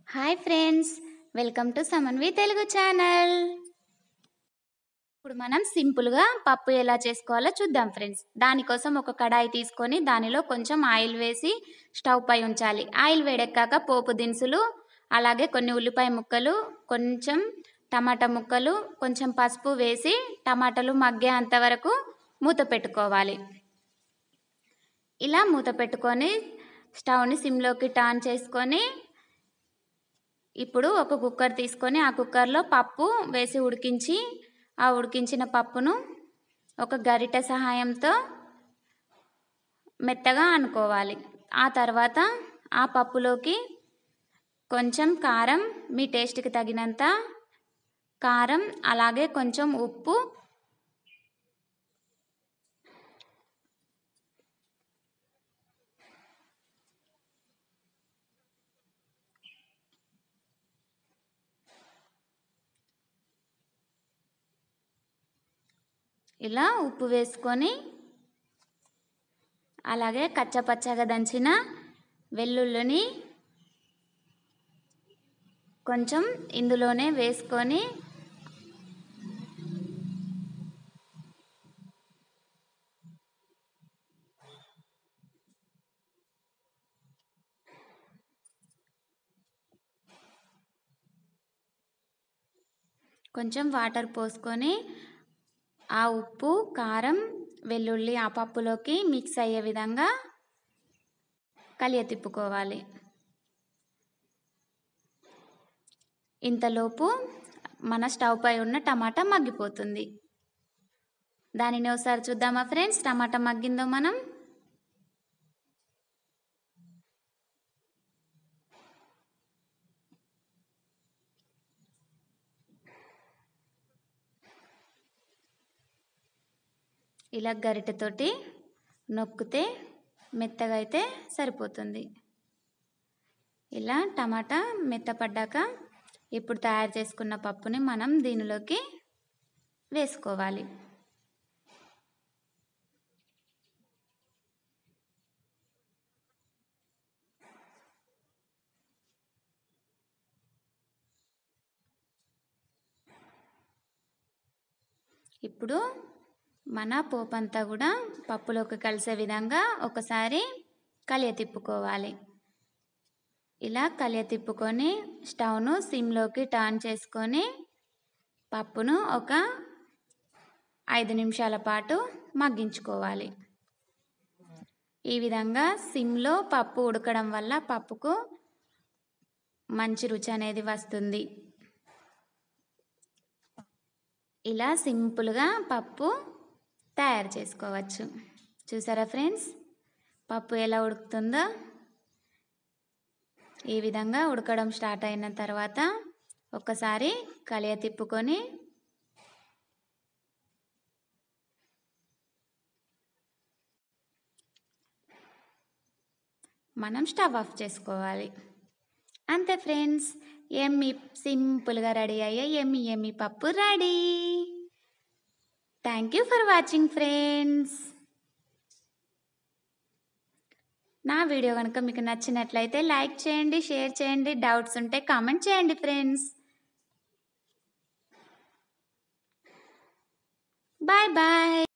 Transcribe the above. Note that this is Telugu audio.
hi friends welcome to Samanvi Telugu channel ఇప్పుడు మనం సింపుల్గా పప్పు ఎలా చేసుకోవాలో చూద్దాం ఫ్రెండ్స్ దానికోసం ఒక కడాయి తీసుకొని దానిలో కొంచెం ఆయిల్ వేసి స్టవ్ పై ఉంచాలి ఆయిల్ వేడెక్కాక పోపు దినుసులు అలాగే కొన్ని ఉల్లిపాయ ముక్కలు కొంచెం టమాటా ముక్కలు కొంచెం పసుపు వేసి టమాటాలు మగ్గేంత వరకు మూత పెట్టుకోవాలి ఇలా మూత పెట్టుకొని స్టవ్ని సిమ్లోకి టర్న్ చేసుకొని ఇప్పుడు ఒక కుక్కర్ తీసుకొని ఆ కుక్కర్లో పప్పు వేసి ఉడికించి ఆ ఉడికించిన పప్పును ఒక గరిట సహాయంతో మెత్తగా అనుకోవాలి ఆ తర్వాత ఆ పప్పులోకి కొంచెం కారం మీ టేస్ట్కి తగినంత కారం అలాగే కొంచెం ఉప్పు ఇలా ఉప్పు వేసుకొని అలాగే కచ్చపచ్చగా దంచిన వెల్లుల్లిని కొంచెం ఇందులోనే వేసుకొని కొంచెం వాటర్ పోసుకొని ఆ ఉప్పు కారం వెల్లుల్లి ఆ పప్పులోకి మిక్స్ అయ్యే విధంగా కలియ తిప్పుకోవాలి ఇంతలోపు మన స్టవ్ పై ఉన్న టమాటా మగ్గిపోతుంది దానిని ఒకసారి చూద్దామా ఫ్రెండ్స్ టమాటా మగ్గిందో మనం ఇలా గరిటెతోటి నొక్కితే మెత్తగా అయితే సరిపోతుంది ఇలా టమాటా మెత్తపడ్డాక ఇప్పుడు తయారు చేసుకున్న పప్పుని మనం దీనిలోకి వేసుకోవాలి ఇప్పుడు మన పోపు అంతా కూడా పప్పులోకి కలిసే విధంగా ఒకసారి కలియ తిప్పుకోవాలి ఇలా కలియ తిప్పుకొని స్టవ్ను సిమ్లోకి టర్న్ చేసుకొని పప్పును ఒక ఐదు నిమిషాల పాటు మగ్గించుకోవాలి ఈ విధంగా సిమ్లో పప్పు ఉడకడం వల్ల పప్పుకు మంచి రుచి అనేది వస్తుంది ఇలా సింపుల్గా పప్పు తయారు చేసుకోవచ్చు చూసారా ఫ్రెండ్స్ పప్పు ఎలా ఉడుకుతుందో ఈ విధంగా ఉడకడం స్టార్ట్ అయిన తర్వాత ఒకసారి కలియ తిప్పుకొని మనం స్టవ్ ఆఫ్ చేసుకోవాలి అంతే ఫ్రెండ్స్ ఎమ్మి సింపుల్గా రెడీ అయ్యే ఎమ్మి ఎమ్మి పప్పు ready thank you for watching friends నా వీడియో కనుక మీకు నచ్చినట్లయితే లైక్ చేయండి షేర్ చేయండి డౌట్స్ ఉంటే కామెంట్ చేయండి ఫ్రెండ్స్ బాయ్ బాయ్